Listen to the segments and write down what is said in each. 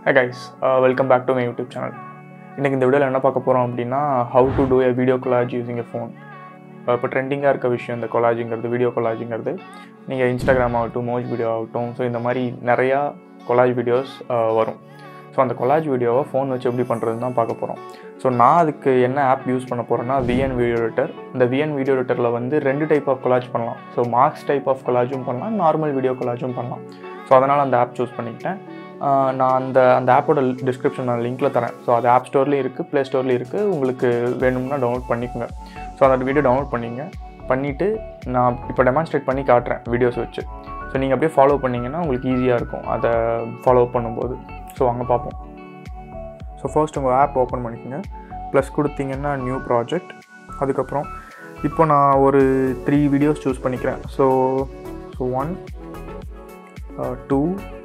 hey guys welcome back to my YouTube channel இன்றைக்கி இந்த வீடியோவில் என்ன பார்க்க போகிறோம் அப்படின்னா how to do a video collage using a phone இப்போ ட்ரெண்டிங்காக இருக்க விஷயம் இந்த கொலாஜுங்கிறது வீடியோ கொலாஜுங்கிறது நீங்கள் இன்ஸ்டாகிராம் ஆகட்டும் மோஜ் வீடியோ ஆகட்டும் ஸோ இந்த மாதிரி நிறையா கொலாஜ் வீடியோஸ் வரும் ஸோ அந்த கொலாஜ் வீடியோவை ஃபோன் வச்சு எப்படி பண்ணுறதுன்னு தான் பார்க்க போகிறோம் ஸோ நான் அதுக்கு என்ன ஆப் யூஸ் பண்ண போகிறேன்னா விஎன் வீடியோ எடிட்டர் இந்த விஎன் வீடியோ எடிட்டரில் வந்து ரெண்டு டைப் ஆஃப் கொலாஜ் பண்ணலாம் ஸோ மார்க்ஸ் டைப் ஆஃப் கொலாஜும் பண்ணலாம் நார்மல் வீடியோ கொலாஜும் பண்ணலாம் ஸோ அதனால் அந்த ஆப் சூஸ் பண்ணிக்கிட்டேன் ஆஹ் நான் அந்த அந்த ஆப்போட டிஸ்கிரிப்ஷன் நான் லிங்க்கில் தரேன் ஸோ அது ஆப் ஸ்டோர்லேயும் இருக்குது ப்ளே ஸ்டோர்லேயும் இருக்குது உங்களுக்கு வேணும்னா டவுன்லோட் பண்ணிக்கோங்க ஸோ அந்த வீடியோ டவுன்லோட் பண்ணிங்க பண்ணிவிட்டு நான் இப்போ டெமான்ஸ்ட்ரேட் பண்ணி காட்டுறேன் வீடியோஸ் வச்சு ஸோ நீங்கள் அப்படியே ஃபாலோ பண்ணிங்கன்னா உங்களுக்கு ஈஸியாக இருக்கும் அதை ஃபாலோ பண்ணும்போது ஸோ அங்கே பார்ப்போம் ஸோ ஃபர்ஸ்ட் உங்கள் ஆப் ஓப்பன் பண்ணிக்கோங்க ப்ளஸ் கொடுத்தீங்கன்னா நியூ ப்ராஜெக்ட் அதுக்கப்புறம் இப்போ நான் ஒரு த்ரீ வீடியோஸ் சூஸ் பண்ணிக்கிறேன் ஸோ ஸோ ஒன் டூ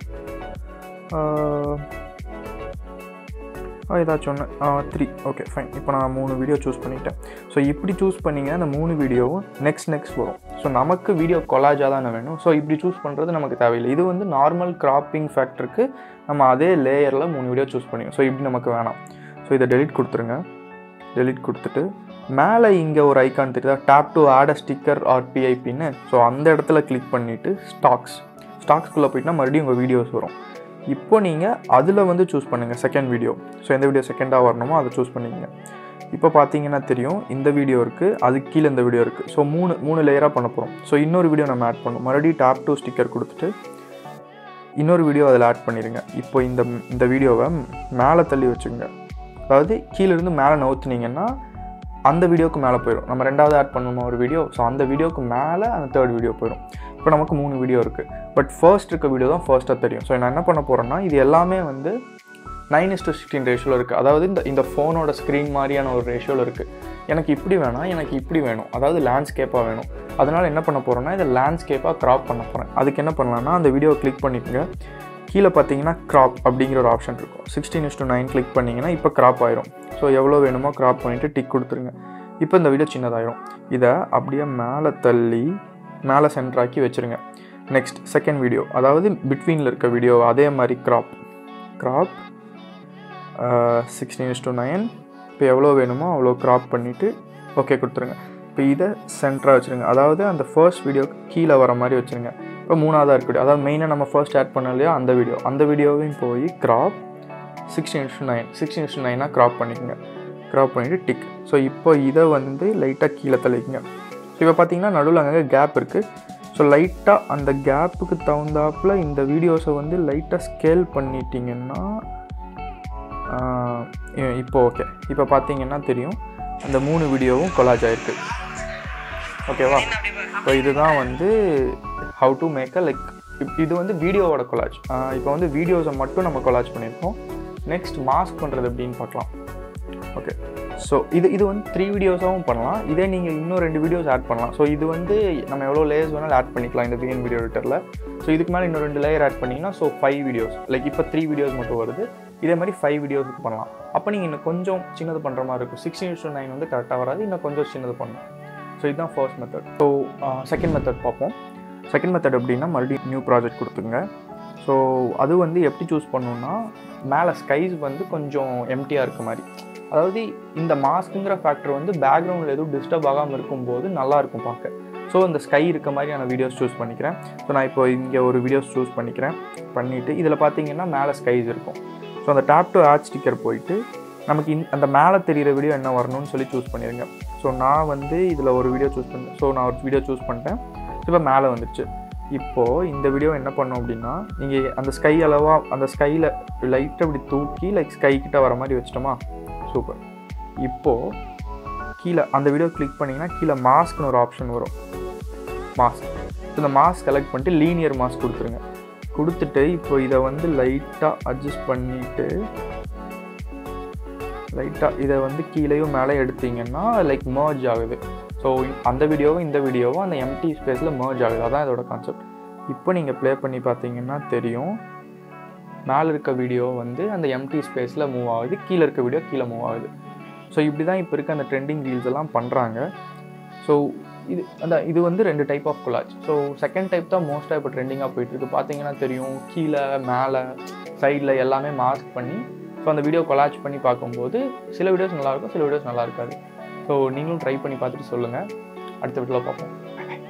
ஏதாச்சும் ஒன்று த்ரீ ஓகே ஃபைன் இப்போ நான் மூணு வீடியோ சூஸ் பண்ணிட்டேன் ஸோ இப்படி சூஸ் பண்ணிங்கன்னா அந்த மூணு வீடியோவும் நெக்ஸ்ட் நெக்ஸ்ட் வரும் ஸோ நமக்கு வீடியோ கொலாஜாக தானே வேணும் ஸோ இப்படி சூஸ் பண்ணுறது நமக்கு தேவையில்லை இது வந்து நார்மல் கிராப்பிங் ஃபேக்டருக்கு நம்ம அதே லேயரில் மூணு வீடியோ சூஸ் பண்ணிக்கோம் ஸோ இப்படி நமக்கு வேணாம் ஸோ இதை டெலிட் கொடுத்துருங்க டெலிட் கொடுத்துட்டு மேலே இங்கே ஒரு ஐக்கான் தெரியுதா tap to add a sticker or பிஐபின்னு ஸோ அந்த இடத்துல கிளிக் பண்ணிவிட்டு ஸ்டாக்ஸ் ஸ்டாக்ஸ்குள்ளே போயிட்டுனா மறுபடியும் உங்கள் வீடியோஸ் வரும் இப்போ நீங்கள் அதில் வந்து சூஸ் பண்ணுங்கள் செகண்ட் வீடியோ ஸோ எந்த வீடியோ செகண்டாக வரணுமோ அதை சூஸ் பண்ணிக்கங்க இப்போ பார்த்தீங்கன்னா தெரியும் இந்த வீடியோ இருக்குது அதுக்கு கீழே இந்த வீடியோ இருக்குது ஸோ மூணு மூணு லேயராக பண்ண போகிறோம் ஸோ இன்னொரு வீடியோ நம்ம ஆட் பண்ணணும் மறுபடியும் டேப் டூ ஸ்டிக்கர் கொடுத்துட்டு இன்னொரு வீடியோ அதில் ஆட் பண்ணிடுங்க இப்போ இந்த இந்த வீடியோவை மேலே தள்ளி வச்சுங்க அதாவது கீழேருந்து மேலே நவுத்துனீங்கன்னா அந்த வீடியோக்கு மேலே போயிடும் நம்ம ரெண்டாவது ஆட் பண்ணணும் ஒரு வீடியோ ஸோ அந்த வீடியோக்கு மேலே அந்த தேர்ட் வீடியோ போயிடும் இப்போ நமக்கு மூணு வீடியோ இருக்குது பட் ஃபர்ஸ்ட் இருக்க வீடியோ தான் ஃபர்ஸ்ட்டாக தெரியும் ஸோ நான் என்ன பண்ண போகிறேன்னா இது எல்லாமே வந்து நைன் இஸ் டு சிக்ஸ்டீன் ரேஷியோவில் இருக்குது அதாவது இந்த இந்த ஃபோனோட ஸ்க்ரீன் மாதிரியான ஒரு ரேஷியோவில் இருக்குது எனக்கு இப்படி வேணாம் எனக்கு இப்படி வேணும் அதாவது லேண்ட்ஸ்கேப்பாக வேணும் அதனால் என்ன பண்ண போகிறேன்னா இதை லேண்ட்ஸ்கேப்பாக க்ராப் பண்ண போகிறேன் அதுக்கு என்ன பண்ணலாம்னா அந்த வீடியோவை கிளிக் பண்ணிக்கோங்க கீழே பார்த்தீங்கன்னா க்ராப் அப்படிங்கிற ஒரு ஆப்ஷன் இருக்கும் sixteen is to nine click பண்ணிங்கன்னா இப்போ க்ராப் ஆயிரும் ஸோ எவ்வளோ வேணுமோ க்ராப் பண்ணிவிட்டு டிக் கொடுத்துருங்க இப்போ இந்த வீடியோ சின்னதாயிரும் இதை அப்படியே மேலே தள்ளி மேலே சென்டராக்கி வச்சுருங்க நெக்ஸ்ட் செகண்ட் வீடியோ அதாவது பிட்வீனில் இருக்க வீடியோ அதே மாதிரி crop crop sixteen is to nine இப்போ எவ்வளோ வேணுமோ அவ்வளோ க்ராப் பண்ணிவிட்டு ஓகே கொடுத்துருங்க இப்போ இதை சென்டராக வச்சுருங்க அதாவது அந்த ஃபர்ஸ்ட் வீடியோ கீழே வர மாதிரி வச்சுருங்க இப்போ மூணாவதாக இருக்கக்கூடிய அதாவது மெயினாக நம்ம ஃபர்ஸ்ட் ஆட் பண்ண இல்லையா அந்த வீடியோ அந்த வீடியோவையும் போய் crop sixteen is to nine sixteen is to நைனாக க்ராப் பண்ணிக்கோங்க க்ராப் பண்ணிவிட்டு டிக் ஸோ இப்போ இதை வந்து லைட்டாக கீழே தள்ளிக்கங்க ஸோ இப்போ பார்த்தீங்கன்னா நடுவில் அங்கங்கே கேப் இருக்குது ஸோ லைட்டாக அந்த கேப்புக்கு தகுந்தாப்பில் இந்த வீடியோஸை வந்து லைட்டாக ஸ்கேல் பண்ணிட்டீங்கன்னா இப்போ ஓகே இப்போ பார்த்தீங்கன்னா தெரியும் அந்த மூணு வீடியோவும் கொலாஜ் ஆயிருக்கு ஓகேவா ஸோ இதுதான் வந்து how to make a like இது வந்து வீடியோவோட கொலாஜ் இப்போ வந்து வீடியோஸை மட்டும் நம்ம கொலாஜ் பண்ணியிருக்கோம் நெக்ஸ்ட் மாஸ்க் பண்ணுறது எப்படின்னு பார்க்கலாம் ஓகே ஸோ இது இது வந்து த்ரீ வீடியோஸாகவும் பண்ணலாம் இதே நீங்கள் இன்னும் ரெண்டு வீடியோஸ் ஆட் பண்ணலாம் ஸோ இது வந்து நம்ம எவ்வளோ லேயர்ஸ் வேணாலும் ஆட் பண்ணிக்கலாம் இந்த பிஎன் வீடியோ எடிட்டரில் ஸோ இதுக்கு மேலே இன்னும் ரெண்டு லேயர் ஆட் பண்ணிங்கன்னா ஸோ ஃபைவ் வீடியோஸ் லைக் இப்போ த்ரீ வீடியோஸ் மட்டும் வருது இதே மாதிரி ஃபைவ் வீடியோஸுக்கு பண்ணலாம் அப்போ நீங்கள் இன்னும் கொஞ்சம் சின்னது பண்ணுற மாதிரி இருக்கும் சிக்ஸ்டீன் டு நைன் வந்து கரெக்டாக வராது இன்னும் கொஞ்சம் சின்னது பண்ணணும் ஸோ இதுதான் first method so second method பார்ப்போம் செகண்ட் மெத்தட் எப்படின்னா மறுபடியும் நியூ ப்ராஜெக்ட் கொடுத்துங்க ஸோ அது வந்து எப்படி சூஸ் பண்ணணுன்னா மேலே ஸ்கைஸ் வந்து கொஞ்சம் எம்டியாக இருக்க மாதிரி அதாவது இந்த மாஸ்க்குங்கிற ஃபேக்டர் வந்து பேக்ரவுண்டில் எதுவும் டிஸ்டர்ப் ஆகாமல் இருக்கும்போது நல்லாயிருக்கும் பார்க்க ஸோ இந்த ஸ்கை இருக்க மாதிரியான வீடியோஸ் சூஸ் பண்ணிக்கிறேன் ஸோ நான் இப்போ இங்கே ஒரு வீடியோஸ் சூஸ் பண்ணிக்கிறேன் பண்ணிவிட்டு இதில் பார்த்தீங்கன்னா மேலே ஸ்கைஸ் இருக்கும் ஸோ அந்த டேப் டு ஆட் ஸ்டிக்கர் போயிட்டு நமக்கு இன் அந்த மேலே தெரிகிற வீடியோ என்ன வரணும்னு சொல்லி சூஸ் பண்ணிடுங்க ஸோ நான் வந்து இதில் ஒரு வீடியோ சூஸ் பண்ணேன் ஸோ நான் ஒரு வீடியோ சூஸ் பண்ணிட்டேன் இப்போ மேலே வந்துடுச்சு இப்போது இந்த வீடியோ என்ன பண்ணோம் அப்படின்னா நீங்கள் அந்த ஸ்கை அளவாக அந்த ஸ்கையில் லைட்டாக இப்படி தூக்கி லைக் ஸ்கை கிட்ட வர மாதிரி வச்சிட்டோமா சூப்பர் இப்போது கீழே அந்த வீடியோ கிளிக் பண்ணிங்கன்னா கீழே மாஸ்க்னு ஒரு ஆப்ஷன் வரும் மாஸ்க் இந்த மாஸ்க் செலக்ட் பண்ணிட்டு லீனியர் மாஸ்க் கொடுத்துருங்க கொடுத்துட்டு இப்போ இதை வந்து லைட்டாக அட்ஜஸ்ட் பண்ணிவிட்டு லைட்டாக இதை வந்து கீழேயும் மேலே எடுத்தீங்கன்னா லைக் மர்ஜ் ஆகுது ஸோ அந்த வீடியோவும் இந்த வீடியோவும் அந்த எம்டி ஸ்பேஸில் மர்ஜ் ஆகுது அதான் இதோட கான்செப்ட் இப்போ நீங்கள் ப்ளே பண்ணி பார்த்தீங்கன்னா தெரியும் மேலே இருக்க வீடியோ வந்து அந்த எம்டி ஸ்பேஸில் மூவ் ஆகுது கீழே இருக்க வீடியோ கீழே மூவ் ஆகுது ஸோ இப்படி தான் இப்போ இருக்க அந்த ட்ரெண்டிங் ரீல்ஸ் எல்லாம் பண்ணுறாங்க ஸோ இது அந்த இது வந்து ரெண்டு type of collage so second type தான் மோஸ்ட்டாக இப்போ ட்ரெண்டிங்காக போயிட்டுருக்கு பார்த்தீங்கன்னா தெரியும் கீழே மேலே சைடில் எல்லாமே மாஸ்க் பண்ணி ஸோ அந்த வீடியோ கொலாச் பண்ணி பார்க்கும்போது சில வீடியோஸ் நல்லாயிருக்கும் சில வீடியோஸ் நல்லா இருக்காது ஸோ நீங்களும் ட்ரை பண்ணி பார்த்துட்டு சொல்லுங்கள் அடுத்த வீடியோவில் பார்ப்போம்